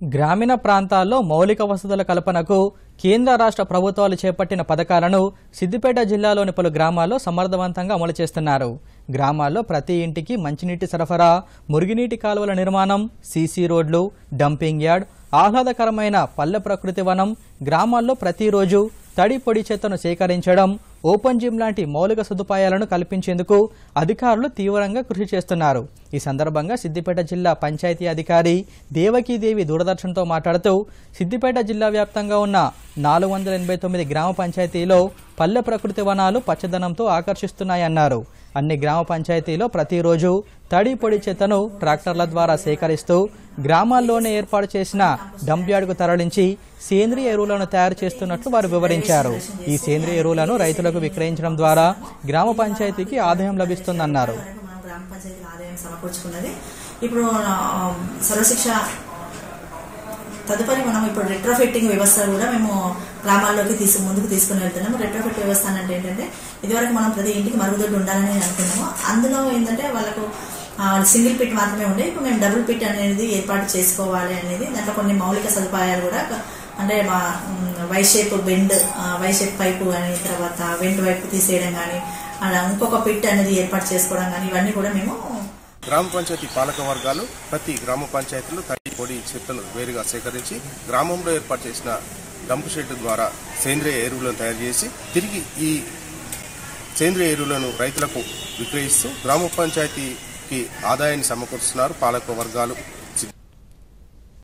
గ్రామీణ ప్రాంతాల్లో మౌలిక వసతుల కల్పనకు కేంద్ర రాష్ట్ర ప్రభుత్వాలు చేపట్టిన పథకాలను సిద్దిపేట జిల్లాలోని పలు గ్రామాల్లో సమర్థవంతంగా అమలు చేస్తున్నారు గ్రామాల్లో ప్రతి ఇంటికి మంచినీటి సరఫరా మురుగునీటి కాలువల నిర్మాణం సీసీ రోడ్లు డంపింగ్ యార్డ్ ఆహ్లాదకరమైన పల్లె ప్రకృతి వనం గ్రామాల్లో ప్రతిరోజు తడి పొడి చెత్తను సేకరించడం ఓపెన్ జిమ్ లాంటి మౌలిక సదుపాయాలను కల్పించేందుకు అధికారులు తీవ్రంగా కృషి చేస్తున్నారు ఈ సందర్భంగా సిద్దిపేట జిల్లా పంచాయతీ అధికారి దేవకీదేవి దూరదర్శన్తో మాట్లాడుతూ సిద్దిపేట జిల్లా వ్యాప్తంగా ఉన్న నాలుగు వందల ఎనభై తొమ్మిది గ్రామ పంచాయతీలో పల్లె ప్రకృతి వనాలు పచ్చదనంతో ఆకర్షిస్తున్నాయన్నారు అన్ని గ్రామ పంచాయతీలో ప్రతిరోజు తడి పొడి చెత్తను ట్రాక్టర్ల ద్వారా సేకరిస్తూ గ్రామాల్లోనే ఏర్పాటు చేసిన డంప్ యార్డుకు తరలించి సేంద్రియ ఎరువులను తయారు చేస్తున్నట్లు వారు వివరించారు ఈ సేంద్రియ ఎరువులను రైతులకు విక్రయించడం ద్వారా గ్రామ పంచాయతీకి ఆదాయం లభిస్తుందన్నారు వరకు మనం గ్రామ పంచాయతీల ఆదాయం సమకూర్చుకున్నది ఇప్పుడు ఆ, సర్వశిక్ష తదుపరి మనం ఇప్పుడు రెట్రోఫిట్టింగ్ వ్యవస్థ కూడా మేము గ్రామాల్లోకి తీసు ముందుకు తీసుకుని వెళ్తున్నాము రెట్రోఫిట్ వ్యవస్థ అంటే ఏంటంటే ఇదివరకు మనం ప్రతి ఇంటికి మరుగుదొడ్డు ఉండాలని అనుకున్నాము అందులో ఏంటంటే వాళ్ళకు సింగిల్ పిట్ మాత్రమే ఉండే ఇప్పుడు మేము డబుల్ పిట్ అనేది ఏర్పాటు చేసుకోవాలి అనేది దాంట్లో కొన్ని మౌలిక సదుపాయాలు కూడా అంటే మా Y shape bend Y shape pipe కానీ తర్వాత వెంట వైపు తీసేయడం కానీ అలా ఇంకొక పిట్ అనేది ఏర్పాటు చేసుకోవడం కానీ ఇవన్నీ కూడా మేము గ్రామ పంచాయతీ పాలక వర్గాలు ప్రతి గ్రామ పంచాయతీలో తడి పొడి చెత్తను వేరుగా సేకరించి గ్రామంలో ఏర్పాటు చేసిన డంప్ షెడ్ ద్వారా సేంద్రియ ఎరువులను తయారు చేసి తిరిగి ఈ సేంద్రియ ఎరువులను రైతులకు విక్రయిస్తూ గ్రామ పంచాయతీకి ఆదాయాన్ని సమకూరుస్తున్నారు పాలక వర్గాలు